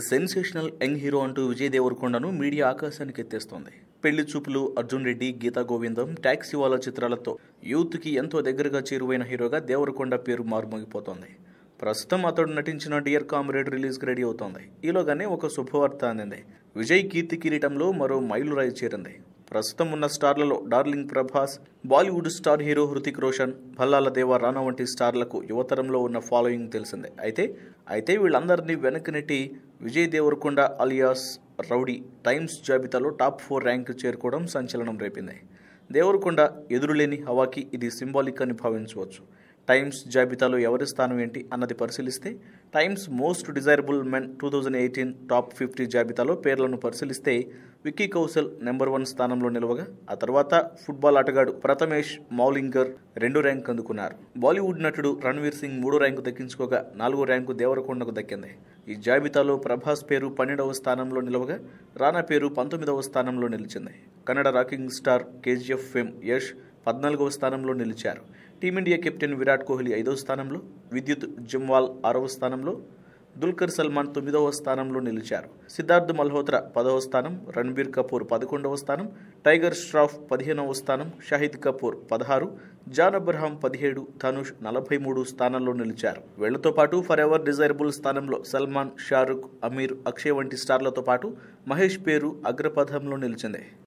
sensational young hero అంటూ Vijay దేవరకొండను media ఆకాశానికి ఎత్తేస్తోంది పెళ్లి చూపులు అర్జున్ రెడ్డి గీతా గోవిందం ట్యాక్సీ వాలా చిత్రాలతో యూత్కి ఎంతో దగ్గరగా చేరువైన హీరోగా దేవరకొండ పేరు మారుమోగిపోతోంది ప్రస్తుతం అతడు నటించిన డియర్ కామ్రేడ్ రిలీజ్కి రెడీ అవుతోంది ఈలోగానే ఒక శుభవార్త అందింది విజయ్ కీర్తి కిరీటంలో మరో మైలురాయి చేరింది ప్రస్తుతం ఉన్న స్టార్లలో darling Prabhas Bollywood star hero Hrithik Roshan Bhallala Deva Rana వంటి స్టార్లకు యువతరంలో ఉన్న ఫాలోయింగ్ తెలిసిందే అయితే అయితే వీళ్ళందరినీ వెనక్కి నెట్టి Vijay Deverakonda alias rowdy Times జాబితాలో టాప్ ఫోర్ ర్యాంక్ చేరుకోవడం సంచలనం రేపింది దేవరకొండ ఎదురులేని హవాకి ఇది సింబాలిక్ అని భావించవచ్చు టైమ్స్ జాబితాలో ఎవరి స్థానం ఏంటి అన్నది పరిశీలిస్తే Times most desirable men two thousand eighteen top fifty జాబితాలో పేర్లను పరిశీలిస్తే విక్కీ కౌశల్ నెంబర్ వన్ స్థానంలో నిలవగా ఆ తర్వాత ఫుట్బాల్ ఆటగాడు ప్రథమేష్ మౌలింగర్ రెండు ర్యాంక్ అందుకున్నారు బాలీవుడ్ నటుడు రణ్వీర్ సింగ్ మూడో ర్యాంకు దక్కించుకోగా నాలుగో ర్యాంకు దేవరకొండకు దక్కింది ఈ జాబితాలో ప్రభాస్ పేరు పన్నెండవ స్థానంలో నిలవగా రానా పేరు పంతొమ్మిదవ స్థానంలో నిలిచింది Kannada rocking star KGF fame Yash పద్నాలుగవ స్థానంలో నిలిచారు టీమిండియా కెప్టెన్ విరాట్ కోహ్లీ ఐదవ స్థానంలో విద్యుత్ జిమ్వాల్ ఆరవ స్థానంలో దుల్కర్ సల్మాన్ తొమ్మిదవ స్థానంలో నిలిచారు సిద్ధార్థ్ మల్హోత్రా పదవ స్థానం రణబీర్ కపూర్ పదకొండవ స్థానం టైగర్ ష్రాఫ్ పదిహేనవ స్థానం షాహిద్ కపూర్ పదహారు జాన్ అబ్రహాం పదిహేడు ధనుష్ నలభై మూడు స్థానాల్లో నిలిచారు వీళ్లతో పాటు ఫర్ ఎవర్ డిజైరబుల్ స్థానంలో సల్మాన్ షారుఖ్ అమీర్ అక్షయ్ వంటి స్టార్లతో పాటు మహేష్ పేరు అగ్రపథంలో నిలిచింది